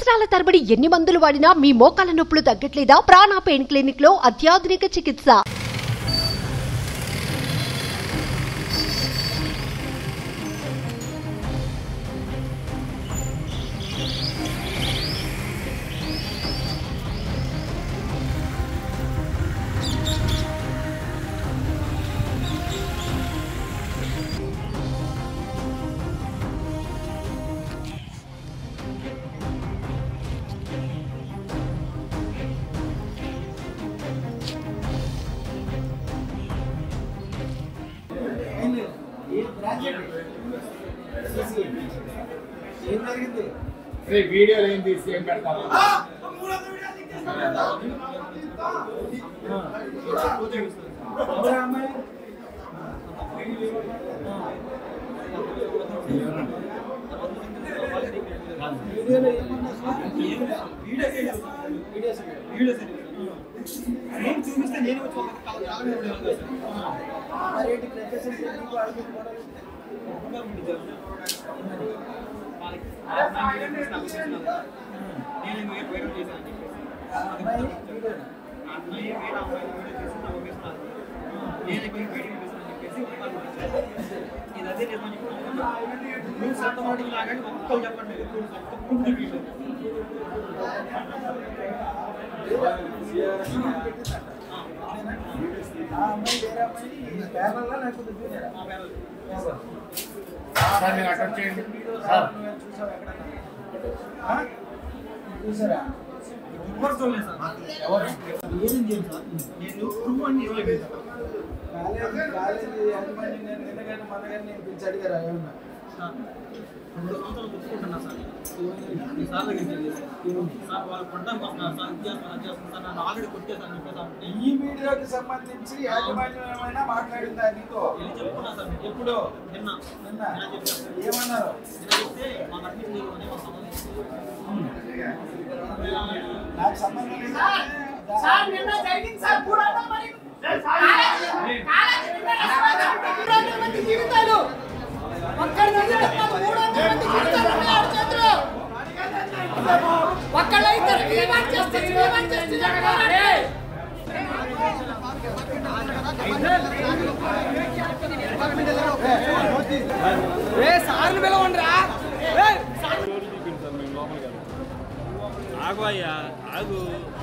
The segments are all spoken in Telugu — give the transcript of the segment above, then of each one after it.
సంవత్సరాల తరబడి ఎన్ని మందులు వాడినా మీ మోకాల నొప్పులు తగ్గట్లేదా ప్రాణ పెయిన్ క్లినిక్ లో అత్యాధునిక చికిత్స ఏం జరిగింది రే వీడియోలు ఏం తీసి ఏం పెడతావు ఎవరా అమ్మాయి వీడియోలో ఏమన్నా చూపిస్తే నేను వచ్చి వాళ్ళకి కావాలి, కావాలి, కావాలి, కావాలి. మరేంటి ప్రొఫెసర్ ఎందుకు వాళ్ళకి గొడవ? వాళ్ళకి నాకు వీడియో తీసి నాకు చేసినారు. నేను ఇంక వేరే చేశాను అని చెప్పేసి. అమ్మాయి వీడియో. ఆ అమ్మాయి వేరే అమ్మాయి వీడియో తీసి నాకు పంపిస్తున్నారు. నేను ఇంక వీడియో తీసాను అని చెప్పేసి వాళ్ళు వచ్చారు. ఇది అదే నిజమని చెప్పి అనుకున్నాను. నువ్వు సొంత మాటలు లాగండి ఒక్కరు చెప్పండి నువ్వు సొంత చెప్పండి. ఆ అమ్మాయి వేరే అమ్మాయి పేపర్లో లేకపోతే జూనియరా? మా పేరు పేపర్. సార్ మీరు అటెండ్ చేయండి సార్ నువ్వు చూసావా ఎక్కడన్నా? ఆ? చూసారా ఎవ్వరు చూడలేదు సార్ ఎవరు ఏం చేయను సార్ నేను ప్రూవ్ అని ఇవ్వలేదు సార్ కాలేజీ కాలేజీ యాజమాన్యం నేను నిన్నగానే మనగానే నేను పిలిచి అడిగారా ఏమన్నా సార్ రెండు సంవత్సరాలు గుర్తుకుంటున్నా సార్ ఈ సార్ దగ్గరికి వెళ్ళి సార్ వాళ్ళు కొట్టడానికి వస్తున్నారు సార్ ఇది చేస్తున్నారు అది చేస్తున్నారు సార్ నన్ను ఆల్రెడీ కొట్టేసాను చెప్పేసి ఈ వీడియోకి సంబంధించి యాజమాన్యం ఏమైనా మాట్లాడిందా నీతో వెళ్ళి చెప్పుకున్నా సార్ నేను. ఎప్పుడు నిన్న నిన్న నిన్న చెప్పాను ఏమన్నారు నిన్న చెప్తే మాకు అడ్మిషన్ లేవని మాకు సంబంధించి నాకు సంబంధం లేదు సార్ నిన్న జరిగింది సార్ కూడాను మరి కాలేజీ కాలేజీ నిన్న మూడు వందల మంది జీవితాలు ఒక్కడి నుంచి చెప్తాను మూడు వందల మంది జీవితాలు ఉన్నాయి ఆవిడ చేతిలో ఒక్కళ్ళు ఇద్దరు శ్రీవాన్ చేస్తే శ్రీవాన్ చేస్తే జరగాలి ఏ సార్ని పిలవండిరా ఆగు అయ్యా ఆగు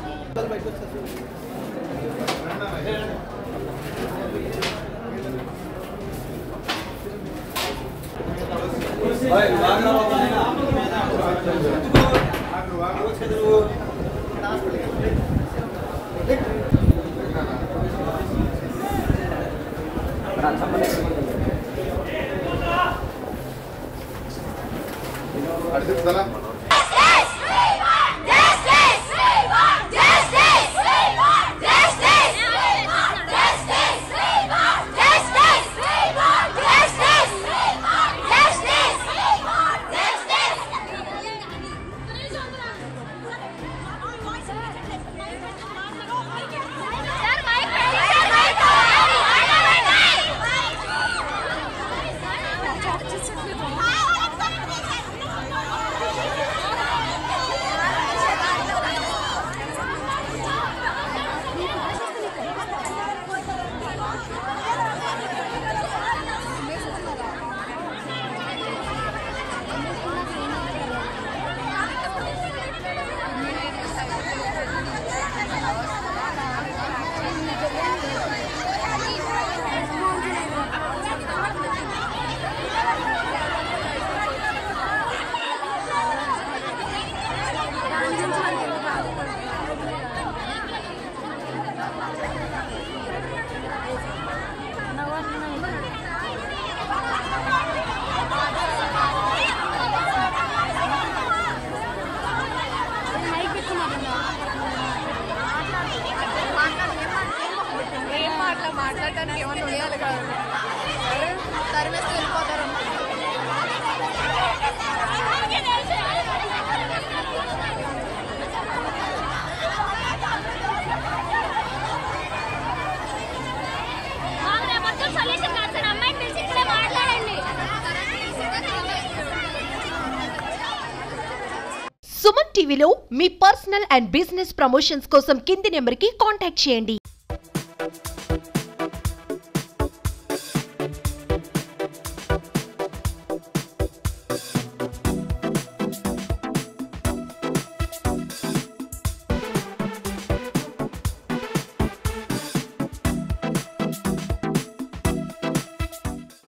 ఏం మాట్లా మాట్లాడటానికి ఏమన్నా ఉండాలి కదా తరిమేస్తే వెళ్ళిపోతారు సొల్యూషన్ కాదు సార్ అమ్మాయిని పిలిచి ఇక్కడే మాట్లాడండి సో సుమన్ టీవీలో మీ పర్సనల్ అండ్ బిజినెస్ ప్రమోషన్స్ కోసం కింది నెంబర్కి కాంటాక్ట్ చేయండి